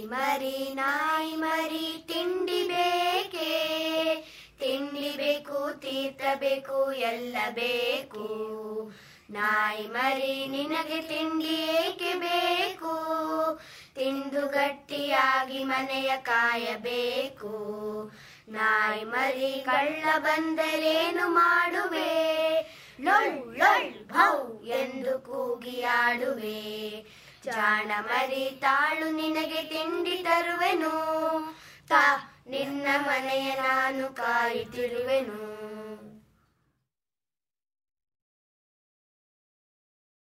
ಮರಿ ನಾಯಿ ಮರಿ ತಿಂಡಿ ಬೇಕೇ ತಿಂಡಿ ಬೇಕು ತೀರ್ಥ ಬೇಕು ಎಲ್ಲ ಬೇಕು ನಾಯಿ ಮರಿ ನಿನಗೆ ತಿಂಡಿ ಏಕೆ ಬೇಕು ತಿಂದು ಗಟ್ಟಿಯಾಗಿ ಮನೆಯ ಕಾಯಬೇಕು ನಾಯಿ ಮರಿ ಕಳ್ಳ ಬಂದರೇನು ಮಾಡುವೆ ಲೊಳ್ ಲೊಳ್ ಭೌ ಎಂದು ಕೂಗಿ ಆಡುವೆ ಜಾಣ ಮರಿ ತಾಳು ನಿನಗೆ ತಿಂಡಿ ತರುವೆನು ತಾ ನಿನ್ನ ಮನೆಯ ನಾನು ಕಾಯುತ್ತಿರುವೆನು